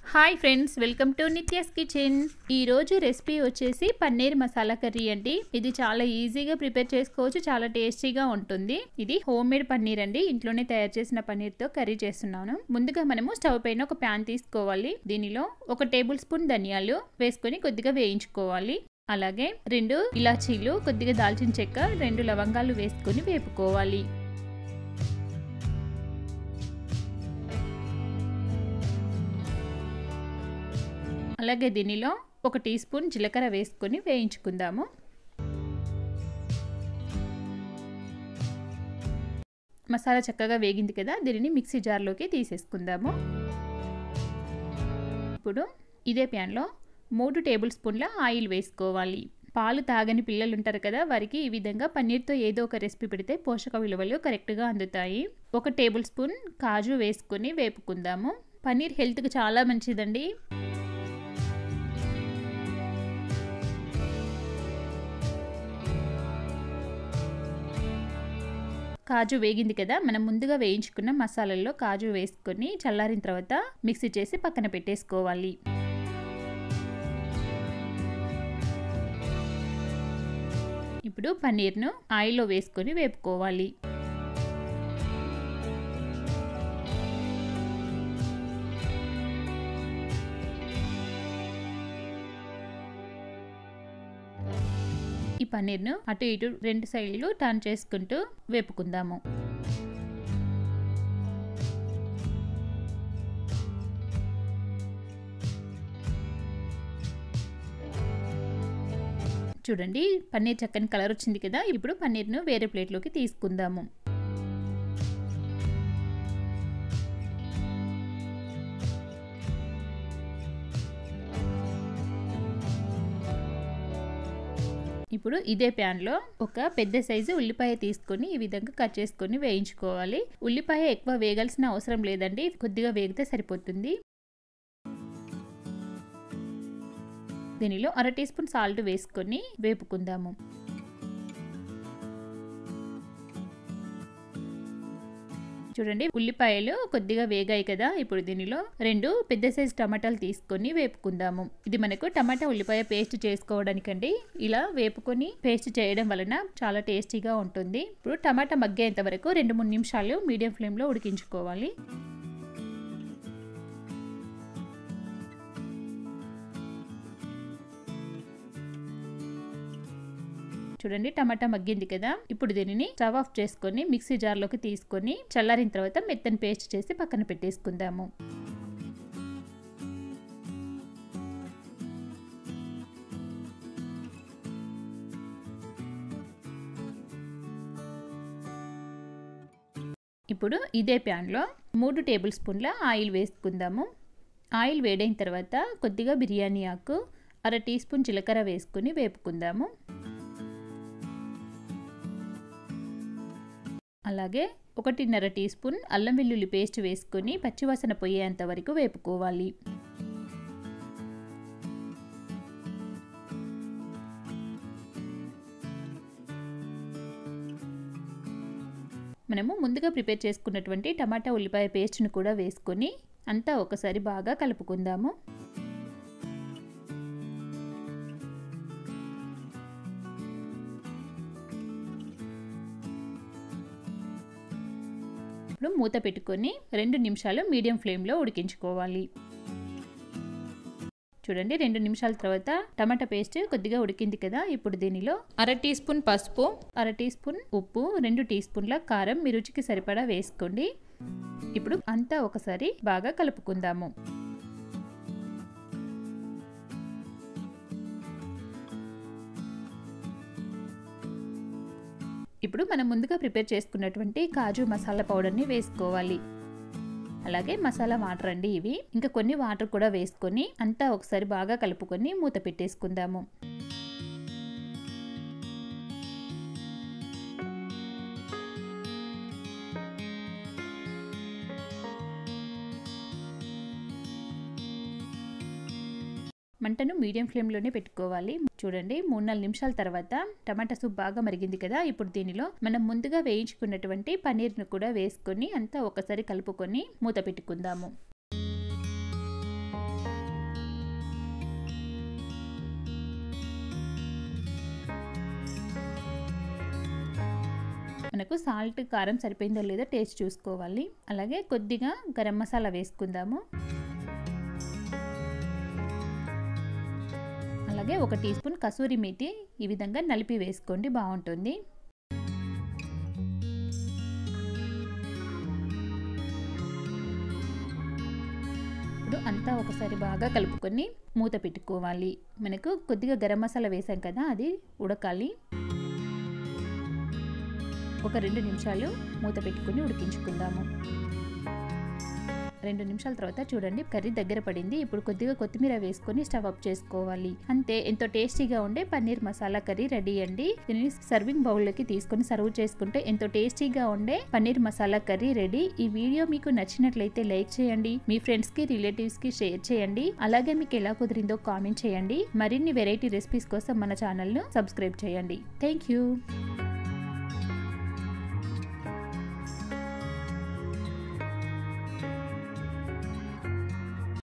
hi friends welcome to Nithya's kitchen ఈ రోజు recipe వచ్చేసి పన్నీర్ మసాలా కర్రీ అండి ఇది చాలా ఈజీగా ప్రిపేర్ చేసుకోవచ్చు చాలా టేస్టీగా ఉంటుంది ఇది హోమ్ మేడ్ పన్నీర్ అండి ఇంట్లోనే తయారు చేసిన పన్నీర్ తో కర్రీ చేస్తున్నాను ముందుగా మనము స్టవ్ పైన ఒక ప్యాన్ తీసుకోవాలి దీనిలో ఒక టేబుల్ స్పూన్ ధనియాలు వేసుకొని కొద్దిగా వేయించుకోవాలి అలాగే రెండు ఇలాచీలు కొద్దిగా దాల్చిన చెక్క రెండు లవంగాలు వేసుకొని వేపుకోవాలి అలాగే దీనిలో ఒక టీ స్పూన్ జీలకర్ర వేసుకొని వేయించుకుందాము మసాలా చక్కగా వేగింది కదా దీనిని మిక్సీ జార్లోకి తీసేసుకుందాము ఇప్పుడు ఇదే ప్యాన్లో మూడు టేబుల్ స్పూన్ల ఆయిల్ వేసుకోవాలి పాలు తాగని పిల్లలు ఉంటారు కదా వారికి ఈ విధంగా పన్నీర్తో ఏదో ఒక రెసిపీ పెడితే పోషక విలువలు కరెక్ట్గా అందుతాయి ఒక టేబుల్ స్పూన్ కాజు వేసుకొని వేపుకుందాము పన్నీర్ హెల్త్కి చాలా మంచిదండి కాజు వేగింది కదా మనం ముందుగా వేయించుకున్న మసాలాల్లో కాజు వేసుకొని చల్లారిన తర్వాత మిక్సీ చేసి పక్కన పెట్టేసుకోవాలి ఇప్పుడు పన్నీర్ను ఆయిల్లో వేసుకొని వేపుకోవాలి ఈ పన్నీర్ను అటు ఇటు రెండు సైడ్లు టర్న్ చేసుకుంటూ వేపుకుందాము చూడండి పన్నీర్ చక్కని కలర్ వచ్చింది కదా ఇప్పుడు పన్నీర్ను వేరే ప్లేట్లోకి తీసుకుందాము ఇప్పుడు ఇదే ప్యాన్లో ఒక పెద్ద సైజు ఉల్లిపాయ తీసుకొని ఈ విధంగా కట్ చేసుకొని వేయించుకోవాలి ఉల్లిపాయ ఎక్కువ వేగాల్సిన అవసరం లేదండి కొద్దిగా వేగితే సరిపోతుంది దీనిలో అర టీ స్పూన్ సాల్ట్ వేసుకొని వేపుకుందాము చూడండి ఉల్లిపాయలు కొద్దిగా వేగాయి కదా ఇప్పుడు దీనిలో రెండు పెద్ద సైజు టమాటాలు తీసుకొని వేపుకుందాము ఇది మనకు టమాటా ఉల్లిపాయ పేస్ట్ చేసుకోవడానికండి ఇలా వేపుకొని పేస్ట్ చేయడం వలన చాలా టేస్టీగా ఉంటుంది ఇప్పుడు టమాటా మగ్గేంత వరకు రెండు మూడు నిమిషాలు మీడియం ఫ్లేమ్లో ఉడికించుకోవాలి చూడండి టమాటా మగ్గింది కదా ఇప్పుడు దీనిని స్టవ్ ఆఫ్ చేసుకొని మిక్సీ జార్లోకి తీసుకొని చల్లారిన తర్వాత మెత్తని పేస్ట్ చేసి పక్కన పెట్టేసుకుందాము ఇప్పుడు ఇదే ప్యాన్లో మూడు టేబుల్ స్పూన్ల ఆయిల్ వేసుకుందాము ఆయిల్ వేడైన తర్వాత కొద్దిగా బిర్యానీ ఆకు అర టీ స్పూన్ జీలకర్ర వేసుకుని వేపుకుందాము అలాగే ఒకటిన్నర టీ స్పూన్ అల్లం వెల్లుల్లి పేస్ట్ వేసుకొని పచ్చివాసన పోయేంత వరకు వేపుకోవాలి మనము ముందుగా ప్రిపేర్ చేసుకున్నటువంటి టమాటా ఉల్లిపాయ పేస్ట్ను కూడా వేసుకొని అంతా ఒకసారి బాగా కలుపుకుందాము ఇప్పుడు మూత పెట్టుకొని రెండు నిమిషాలు మీడియం ఫ్లేమ్లో ఉడికించుకోవాలి చూడండి రెండు నిమిషాల తర్వాత టమాటా పేస్ట్ కొద్దిగా ఉడికింది కదా ఇప్పుడు దీనిలో అర టీ స్పూన్ పసుపు అర టీ స్పూన్ ఉప్పు రెండు టీ స్పూన్ల కారం మీ రుచికి సరిపడా వేసుకోండి ఇప్పుడు అంతా ఒకసారి బాగా కలుపుకుందాము ఇప్పుడు మనం ముందుగా ప్రిపేర్ చేసుకున్నటువంటి కాజు మసాలా పౌడర్ని వేసుకోవాలి అలాగే మసాలా వాటర్ అండి ఇవి ఇంకా కొన్ని వాటర్ కూడా వేసుకొని అంతా ఒకసారి బాగా కలుపుకొని మూత పెట్టేసుకుందాము మంటను మీడియం ఫ్లేమ్లోనే పెట్టుకోవాలి చూడండి మూడు నాలుగు నిమిషాల తర్వాత టమాటా సూప్ బాగా మరిగింది కదా ఇప్పుడు దీనిలో మనం ముందుగా వేయించుకున్నటువంటి పన్నీర్ను కూడా వేసుకొని అంతా ఒకసారి కలుపుకొని మూత పెట్టుకుందాము మనకు సాల్ట్ కారం సరిపోయిందో లేదో టేస్ట్ చూసుకోవాలి అలాగే కొద్దిగా గరం మసాలా వేసుకుందాము అలాగే ఒక టీ స్పూన్ కసూరి మేతి ఈ విధంగా నలిపి వేసుకోండి బాగుంటుంది ఇప్పుడు అంతా ఒకసారి బాగా కలుపుకొని మూత పెట్టుకోవాలి మనకు కొద్దిగా గరం మసాలా వేసాం కదా అది ఉడకాలి ఒక రెండు నిమిషాలు మూత పెట్టుకుని ఉడికించుకుందాము రెండు నిమిషాల తర్వాత చూడండి కర్రీ దగ్గర పడింది ఇప్పుడు కొద్దిగా కొత్తిమీర వేసుకొని స్టవ్ అప్ చేసుకోవాలి అంతే ఎంతో టేస్టీగా ఉండే పన్నీర్ మసాలా కర్రీ రెడీ అండి దీనిని సర్వింగ్ బౌల్లోకి తీసుకొని సర్వ్ చేసుకుంటే ఎంతో టేస్టీగా ఉండే పన్నీర్ మసాలా కర్రీ రెడీ ఈ వీడియో మీకు నచ్చినట్లయితే లైక్ చేయండి మీ ఫ్రెండ్స్ కి రిలేటివ్స్ కి షేర్ చేయండి అలాగే మీకు ఎలా కుదిరిందో కామెంట్ చేయండి మరిన్ని వెరైటీ రెసిపీస్ కోసం మన ఛానల్ను సబ్స్క్రైబ్ చేయండి థ్యాంక్ యూ